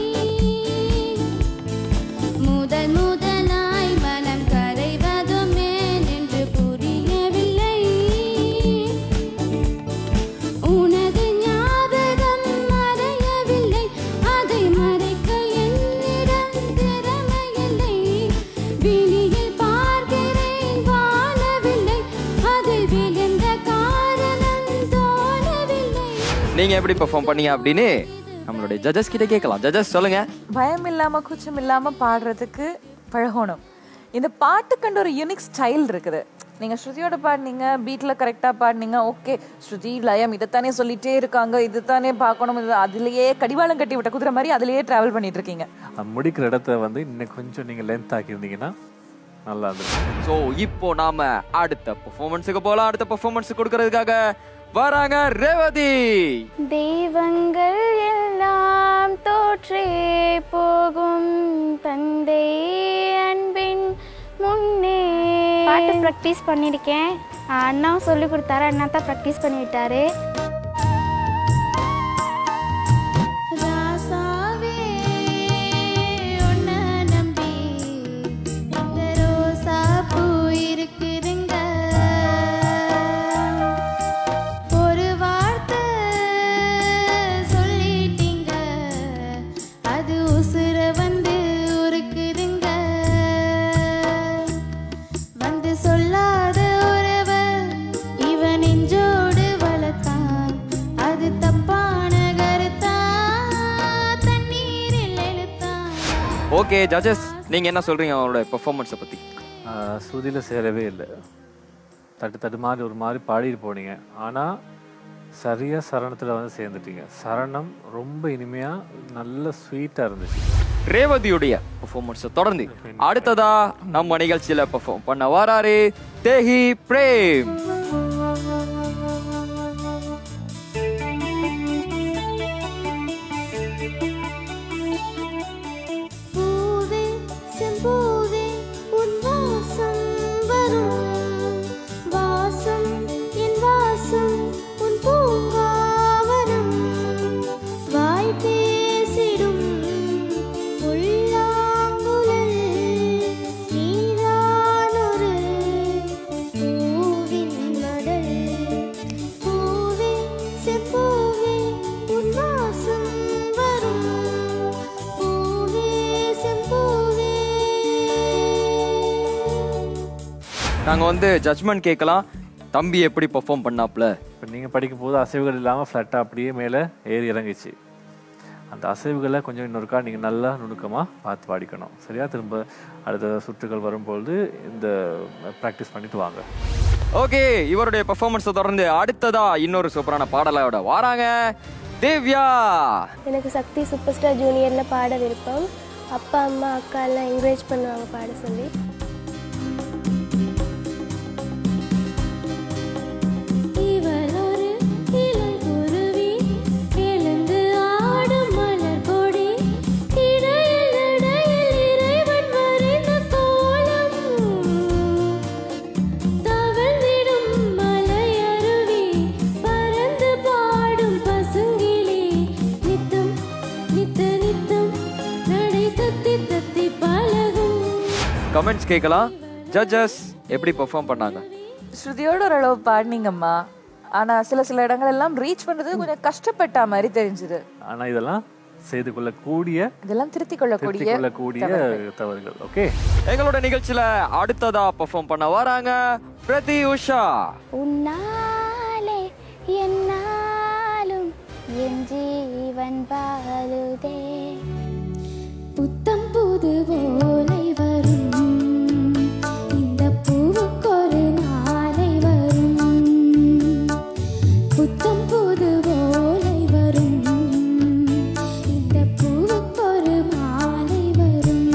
Speaker 4: முதல் முதலாய் மனம் கரைவதுமே என்று புரியவில்லை உனது ஞாபகம் மறையவில்லை அதை மறைக்க என்னிடம் திறமையில்லை விழியில் பார்க்கிறேன் வாழவில்லை அதில் விழுந்த காரணம் தோணவில்லை
Speaker 1: நீங்க எப்படி பெர்ஃபார்ம் பண்ணீங்க அப்படின்னு நம்மளுடைய ஜட்ஜஸ் கிட்ட கேட்கலாம் ஜட்ஜஸ் சொல்லுங்க
Speaker 2: பயம் இல்லாம கூச்சம் இல்லாம பாடுறதுக்கு பழகணும் இந்த பாட்டுக்கண்டு ஒரு யூனிக் ஸ்டைல் இருக்குது நீங்க ஸ்ருதியோட பாடினீங்க பீட்ல கரெக்டா பாடினீங்க ஓகே ஸ்ருதி லயம் இதைத்தானே சொல்லிட்டே இருக்காங்க இதுதானே பார்க்கணும் இது அதுலயே கடிவாளம் கட்டி விட்ட குதிரை மாதிரி அதுலயே டிராவல் பண்ணிட்டு இருக்கீங்க
Speaker 3: அது முடிக்கிற இடத்த வந்து இன்னும் கொஞ்சம் நீங்க லென்த் ஆக்கியிருந்தீங்கன்னா நல்லா இருந்திருக்கும்
Speaker 1: சோ இப்போ நாம அடுத்த பெர்ஃபார்மன்ஸுக்கு போலாம் அடுத்த பெர்ஃபார்மன்ஸ் கொடுக்கறதுக்காக வராங்க ரேவதி
Speaker 4: தெய்வங்கள் எல்லாம் தோற்றே போகும் தந்தை அன்பின் முன்னே பாட்டு ப்ராக்டிஸ் பண்ணியிருக்கேன் அண்ணா சொல்லி கொடுத்தாரு அண்ணா தான் ப்ராக்டிஸ் பண்ணி விட்டாரு ராசாவே உன்னை நம்பி இந்த ரோசா பூ இருக்குதுங்க ஒரு வார்த்தை சொல்லிட்டீங்க அது உசுர வந்து உருக்குதுங்க வந்து சொல்லாத
Speaker 1: ஓகே ஜட்ஜஸ் நீங்க என்ன சொல்றீங்க அவங்களோட பெர்ஃபார்மன்ஸை பத்தி
Speaker 3: சுதியில் சேரவே இல்லை தட்டு தட்டு மாதிரி ஒரு மாதிரி பாடிட்டு போனீங்க ஆனால் சரியாக சரணத்தில் வந்து சேர்ந்துட்டீங்க சரணம் ரொம்ப இனிமையாக நல்ல ஸ்வீட்டாக இருந்துச்சு
Speaker 1: ரேவதியுடைய பெர்ஃபார்மன்ஸை தொடர்ந்து அடுத்ததா நம்ம நிகழ்ச்சியில பெர்ஃபார்ம் பண்ண வராரு தேஹி பிரேம்
Speaker 4: பூவே செம்பூவே உன் வாசம் வரும் வாசம் என் வாசம் உன் பூங்காவனம் வாய் பேசிடும் உள்ளாங்குழல் நீதானொரு பூவின் மடல் பூவே செம்பூவே உன் வாசம் வரும் பூவே செம்பூவே
Speaker 1: நாங்க வந்து ஜட்ஜ்மெண்ட் கேட்கலாம் தம்பி எப்படி பெர்ஃபார்ம் பண்ணாப்ல
Speaker 3: இப்போ நீங்கள் படிக்கும் போது அசைவுகள் இல்லாமல் ஃப்ளாட்டாக அப்படியே மேலே ஏறி இறங்கிச்சு அந்த அசைவுகளை கொஞ்சம் இன்னொருக்கா நீங்கள் நல்லா நுணுக்கமாக பார்த்து பாடிக்கணும் சரியா திரும்ப அடுத்த சுற்றுகள் வரும்பொழுது இந்த ப்ராக்டிஸ் பண்ணிட்டு வாங்க
Speaker 1: ஓகே இவருடைய பெர்ஃபார்மன்ஸை தொடர்ந்து அடுத்ததா இன்னொரு சூப்பரான பாடலோட வாராங்க தேவ்யா
Speaker 6: எனக்கு சக்தி சூப்பர் ஸ்டார் ஜூனியரில் பாட விருப்பம் அப்பா அம்மா அக்கா எல்லாம் என்கரேஜ் பண்ணுவாங்க பாட சொல்லி
Speaker 4: இவள் ஒரு இளங்குருவி எழுந்து ஆடும் மலர் கொடி இடையில் இடையில் இறைவன் வரைந்த கோலம் தவழ்ந்திடும் மலையருவி பறந்து பாடும் பசுங்கிளி நித்தம் நித்த நித்தம் நடை தத்தி தத்தி பழகும்
Speaker 1: கமெண்ட்ஸ் கேட்கலாம் ஜட்ஜஸ் எப்படி பெர்ஃபார்ம் பண்ணாங்க
Speaker 2: ஸ்ருதியோட ஓரளவு பாடினீங்கம்மா ஆனா சில சில இடங்கள் எல்லாம் ரீச் பண்றது கொஞ்சம் கஷ்டப்பட்ட மாதிரி தெரிஞ்சுது
Speaker 3: ஆனால் இதெல்லாம் செய்து கொள்ளக்கூடிய
Speaker 2: இதெல்லாம் திருத்திக் கொள்ளக்கூடிய
Speaker 3: திருத்திக் கொள்ளக்கூடிய தவறுகள் ஓகே
Speaker 1: எங்களோட நிகழ்ச்சியில அடுத்ததா பெர்ஃபார்ம் பண்ண வராங்க பிரதி உஷா
Speaker 4: உன்னாலே என்னாலும் என் ஜீவன் வாழுதே புத்தம் புது ஓலை வரும் இந்த பூவுக்கொரு நாளை வரும் புத்தம் புது ஓலை வரும் இந்த பூவுக்கொரு மாலை வரும்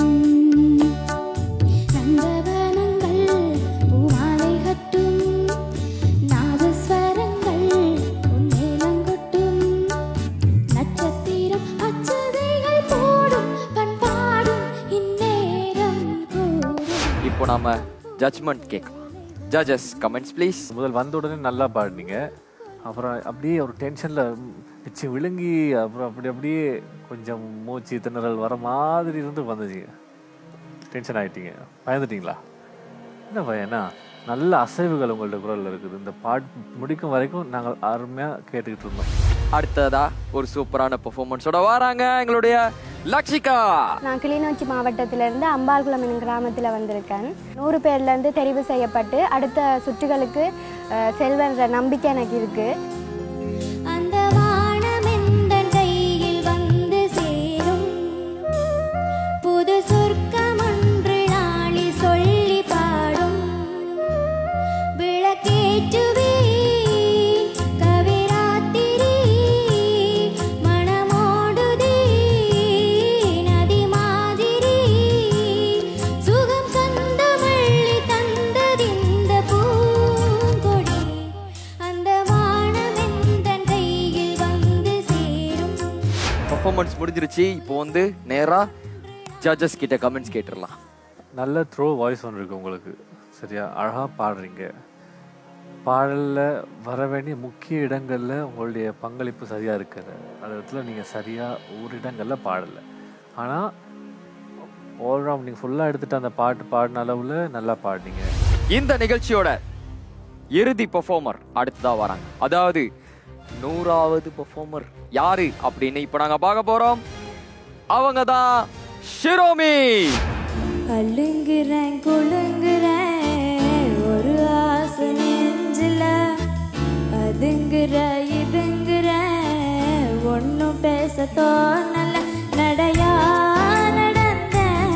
Speaker 4: நந்தவனங்கள் பூமாலை கட்டும் நாதஸ்வரங்கள் உன்னேலங்கொட்டும் நட்சத்திரம் அச்சதைகள் போடும் பண்பாடும் இந்நேரம் கூடும்
Speaker 1: இப்போ நாம ஜட்ஜ்மெண்ட் கேட்கலாம் ஜட்ஜஸ் கமெண்ட்ஸ் ப்ளீஸ்
Speaker 3: முதல் வந்த உடனே நல்லா பாடினீங்க அப்புறம் அப்படியே ஒரு டென்ஷனில் வச்சு விழுங்கி அப்புறம் அப்படி அப்படியே கொஞ்சம் மூச்சு திணறல் வர மாதிரி இருந்து வந்துச்சிங்க டென்ஷன் ஆயிட்டீங்க பயந்துட்டீங்களா என்ன பயனா நல்ல அசைவுகள் உங்கள்ட்ட குரலில் இருக்குது இந்த பாட்டு முடிக்கும் வரைக்கும் நாங்கள் அருமையாக கேட்டுக்கிட்டு இருந்தோம்
Speaker 1: அடுத்ததா ஒரு சூப்பரான பெர்ஃபார்மன்ஸோட வராங்க எங்களுடைய லக்ஷிகா
Speaker 6: நான் கிளிநொச்சி மாவட்டத்திலிருந்து அம்பாள்குளம் எனும் கிராமத்தில் வந்திருக்கேன் நூறு பேர்லேருந்து தெரிவு செய்யப்பட்டு அடுத்த சுற்றுகளுக்கு அஹ், செல்வன்ற நம்பிக்கை எனக்கு இருக்குது
Speaker 4: அந்த வானமெந்தன் கையில் வந்து சேரும் புது சொர்க்கம் ஒன்று நாளி சொல்லி பாடும் விளக்கேற்றுவே கவிராத்திரி மணமோடுதே நதி மாதிரி சுகம் சொந்தமள்ளி தந்ததிந்த பூங்கொடி அந்த வானமெந்தன் கையில் வந்து சேரும்
Speaker 1: பெர்ஃபார்மன்ஸ் முடிஞ்சிருச்சு இப்போ வந்து நேரா ஜட்ஜஸ் கிட்ட கமெண்ட்ஸ் கேட்டுடலாம்
Speaker 3: நல்ல த்ரோ வாய்ஸ் ஒன்று இருக்கு உங்களுக்கு சரியா அழகாக பாடுறீங்க பாடலில் வர வேண்டிய முக்கிய இடங்களில் உங்களுடைய பங்களிப்பு சரியாக இருக்குது அந்த இடத்துல நீங்கள் சரியாக ஒரு இடங்களில் பாடலை ஆனால் ஓவரால் நீங்கள் ஃபுல்லாக எடுத்துகிட்டு அந்த பாட்டு பாடின அளவில் நல்லா பாடினீங்க
Speaker 1: இந்த நிகழ்ச்சியோட இறுதி பெர்ஃபார்மர் அடுத்ததா வராங்க அதாவது நூறாவது பெர்ஃபார்மர் யாரு அப்படின்னு இப்போ நாங்க பார்க்க போறோம் அவங்க தான் ஷிரோமி
Speaker 4: அழுங்குறேன் குழுங்குறேன் ஒரு ஆசை நெஞ்சில அதுங்குற இதுங்குற ஒன்னும் பேச தோணல நடையா நடந்த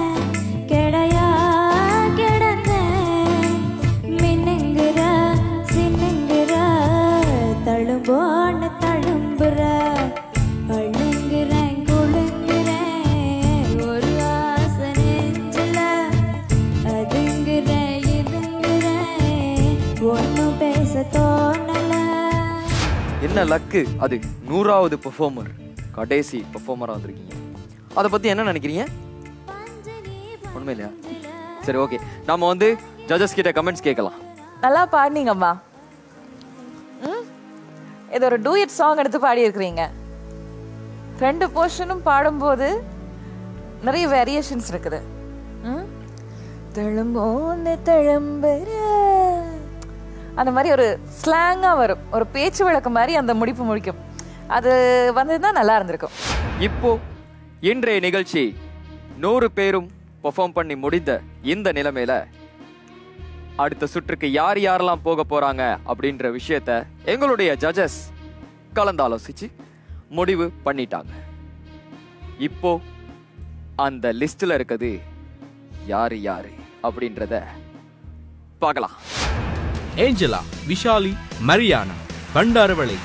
Speaker 1: என்ன லக்கு அது நூறாவது பெர்ஃபார்மர் கடைசி பெர்ஃபார்மரா வந்திருக்கீங்க அதை பத்தி என்ன நினைக்கிறீங்க உண்மை இல்லையா சரி ஓகே நாம வந்து ஜட்ஜஸ் கிட்ட கமெண்ட்ஸ் கேட்கலாம்
Speaker 2: நல்லா பாடினீங்கம்மா ம் இது ஒரு டூயட் சாங் எடுத்து பாடி இருக்கிறீங்க ரெண்டு போர்ஷனும் பாடும்போது நிறைய வேரியேஷன்ஸ் இருக்குது ம் தழும்போன்னு தழும்புற அந்த மாதிரி ஒரு ஸ்லாங்காக வரும் ஒரு பேச்சு வழக்கம் மாதிரி அந்த முடிப்பு முடிக்கும் அது வந்ததுன்னா நல்லா இருந்திருக்கும்
Speaker 1: இப்போ இன்றைய நிகழ்ச்சி நூறு பேரும் பெர்ஃபார்ம் பண்ணி முடிந்த இந்த நிலைமையில அடுத்த சுற்றுக்கு யார் யாரெல்லாம் போக போறாங்க அப்படின்ற விஷயத்த எங்களுடைய ஜட்ஜஸ் கலந்தாலோசிச்சு முடிவு பண்ணிட்டாங்க இப்போ அந்த லிஸ்ட்ல இருக்குது யாரு யாரு அப்படின்றத பார்க்கலாம்
Speaker 9: ஏஞ்சலா விஷாலி மரியானா பண்டாரவளை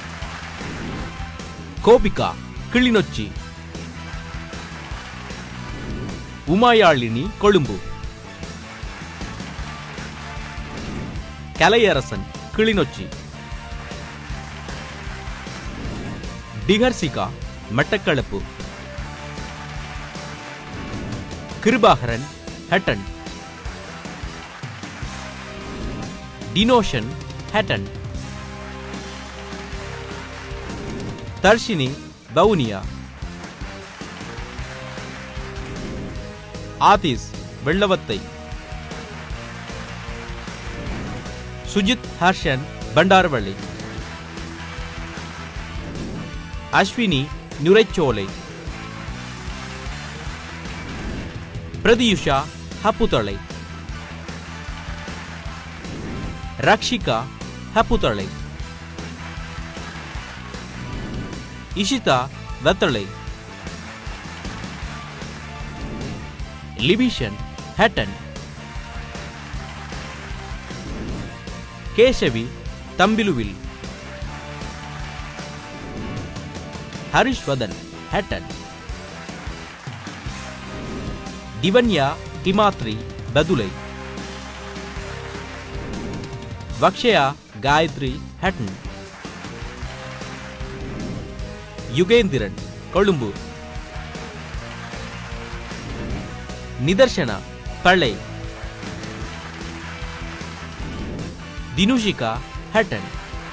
Speaker 9: கோபிகா கிளிநொச்சி உமாயாழினி கொழும்பு கலையரசன் கிளிநொச்சி டிகர்சிகா மட்டக்களப்பு கிருபாகரன் ஹட்டன் டினோஷன் ஹட்டன் தர்ஷினி பவுனியா ஆதிஸ் வெள்ளவத்தை சுஜித் ஹர்ஷன் பண்டாரவள்ளி அஸ்வினி நுரைச்சோலை பிரதியுஷா ஹப்புதளை ரக்ஷிகா ஹப்புதளை இஷிதா வெத்தளை லிபிஷன் ஹேட்டன் கேசவி தம்பிலுவில் ஹரிஷ்வதன் ஹேட்டன் திவன்யா ஹிமாத்ரி பதுலை வக்ஷயா காயத்ரி ஹட்டன் யுகேந்திரன் கொழும்பு நிதர்ஷனா பளை தினுஷிகா ஹட்டன்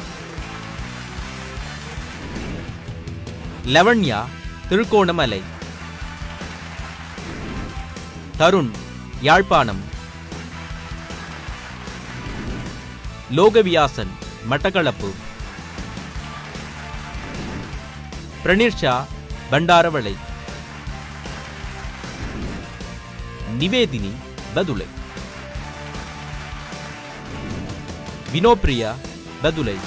Speaker 9: லவண்யா திருக்கோணமலை தருண் யாழ்ப்பாணம் லோகவியாசன் மட்டக்களப்பு பிரனிர்ஷா பண்டாரவளை நிவேதினி பதுலை வினோப்ரியா பதுலை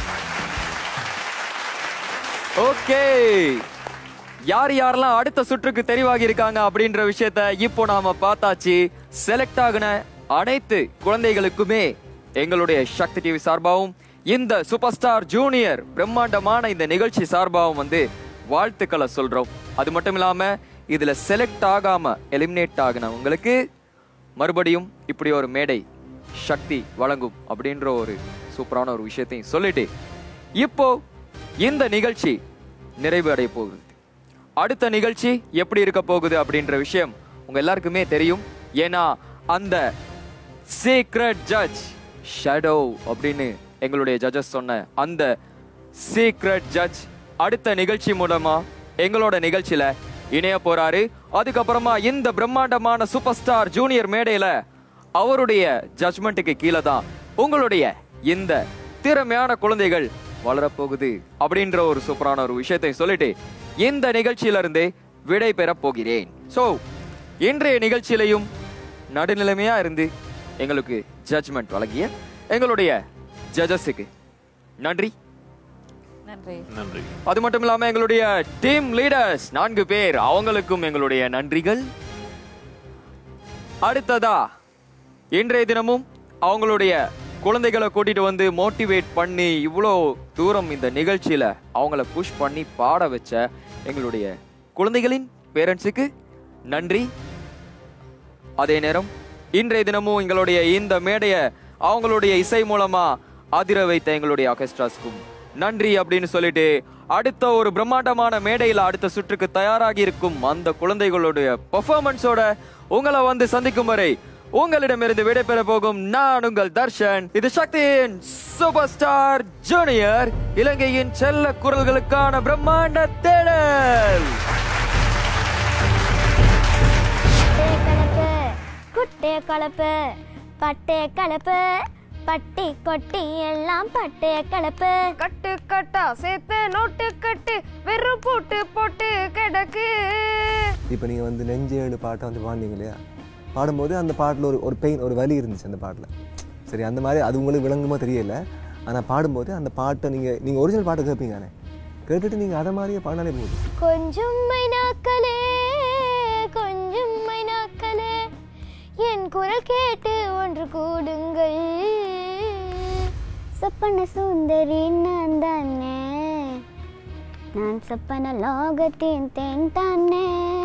Speaker 1: ஓகே யார் யாரெல்லாம் அடுத்த சுற்றுக்கு தெரிவாகி இருக்காங்க அப்படின்ற விஷயத்த இப்போ நாம பார்த்தாச்சு செலக்ட் ஆகின அனைத்து குழந்தைகளுக்குமே எங்களுடைய சக்தி டிவி சார்பாகவும் இந்த சூப்பர் ஸ்டார் ஜூனியர் பிரம்மாண்டமான இந்த நிகழ்ச்சி சார்பாகவும் வந்து வாழ்த்துக்களை சொல்றோம் அது மட்டும் இல்லாம இதுல செலக்ட் ஆகாம எலிமினேட் ஆகினவங்களுக்கு மறுபடியும் இப்படி ஒரு மேடை சக்தி வழங்கும் அப்படின்ற ஒரு சூப்பரான ஒரு விஷயத்தையும் சொல்லிட்டு இப்போ இந்த நிகழ்ச்சி நிறைவு அடைய போகுது அடுத்த நிகழ்ச்சி எப்படி இருக்க போகுது அப்படின்ற விஷயம் உங்க எல்லாருக்குமே தெரியும் ஏன்னா அந்த சீக்ரெட் ஜட்ஜ் ஷேடோ அப்படின்னு எங்களுடைய ஜட்ஜஸ் சொன்ன அந்த சீக்ரெட் ஜட்ஜ் அடுத்த நிகழ்ச்சி மூலமா எங்களோட நிகழ்ச்சியில இணைய போறாரு அதுக்கப்புறமா இந்த பிரம்மாண்டமான சூப்பர் ஸ்டார் ஜூனியர் மேடையில அவருடைய ஜட்ஜ்மெண்ட்டுக்கு கீழே தான் உங்களுடைய இந்த திறமையான குழந்தைகள் வளரப்போகுது அப்படின்ற ஒரு சூப்பரான ஒரு விஷயத்தை சொல்லிட்டு இந்த நிகழ்ச்சியில இருந்தே விடை பெறப் போகிறேன் சோ இன்றைய நிகழ்ச்சியிலையும் நடுநிலைமையா இருந்து எங்களுக்கு ஜட்ஜ்மெண்ட் வழங்கிய எங்களுடைய ஜட்ஜஸுக்கு நன்றி
Speaker 2: நன்றி
Speaker 3: நன்றி
Speaker 1: அது மட்டும் இல்லாம எங்களுடைய டீம் லீடர்ஸ் நான்கு பேர் அவங்களுக்கும் எங்களுடைய நன்றிகள் அடுத்ததா இன்றைய தினமும் அவங்களுடைய குழந்தைகளை கூட்டிட்டு வந்து மோட்டிவேட் பண்ணி இவ்வளோ தூரம் இந்த நிகழ்ச்சியில அவங்கள புஷ் பண்ணி பாட வச்ச எங்களுடைய குழந்தைகளின் பேரண்ட்ஸுக்கு நன்றி அதே நேரம் இன்றைய தினமும் எங்களுடைய இந்த மேடையை அவங்களுடைய இசை மூலமா அதிர வைத்த எங்களுடைய ஆர்கெஸ்ட்ராஸ்க்கும் நன்றி அப்படின்னு சொல்லிட்டு அடுத்த ஒரு பிரம்மாண்டமான மேடையில அடுத்த சுற்றுக்கு தயாராகி இருக்கும் அந்த குழந்தைகளுடைய பெர்ஃபார்மன்ஸோட உங்களை வந்து சந்திக்கும் வரை உங்களிடமிருந்து விடைபெற போகும் நான் உங்கள் தர்ஷன் இது சக்தியின் சூப்பர் ஸ்டார் ஜூனியர் இலங்கையின் செல்ல குரல்களுக்கான பிரம்மாண்ட தேடல்
Speaker 4: கலப்பு குட்டே கலப்பு பட்டே கலப்பு பட்டி கொட்டி எல்லாம் பட்டே கலப்பு
Speaker 7: கட்டு கட்டா சேர்த்து நோட்டு கட்டு வெறும் பூட்டு போட்டு கிடக்கு
Speaker 10: இப்போ நீங்கள் வந்து நெஞ்சேழு பாட்டை வந்து பாடினீங்க இல்லையா பாடும்போது அந்த பாட்டில் ஒரு ஒரு பெயின் ஒரு வலி இருந்துச்சு அந்த பாட்டில் சரி அந்த மாதிரி அது உங்களுக்கு விளங்குமோ தெரியல ஆனால் பாடும்போது அந்த பாட்டை நீங்கள் நீங்கள் ஒரிஜினல் பாட்டை கேட்பீங்க தானே கேட்டுட்டு நீங்கள் அதை மாதிரியே பாடினாலே போதும்
Speaker 4: கொஞ்சம் மைனாக்களே கொஞ்சம் மைனாக்களே என் குரல் கேட்டு ஒன்று கூடுங்கள் சப்பன சுந்தரி நான் தானே நான் சப்பன லோகத்தின் தேன் தானே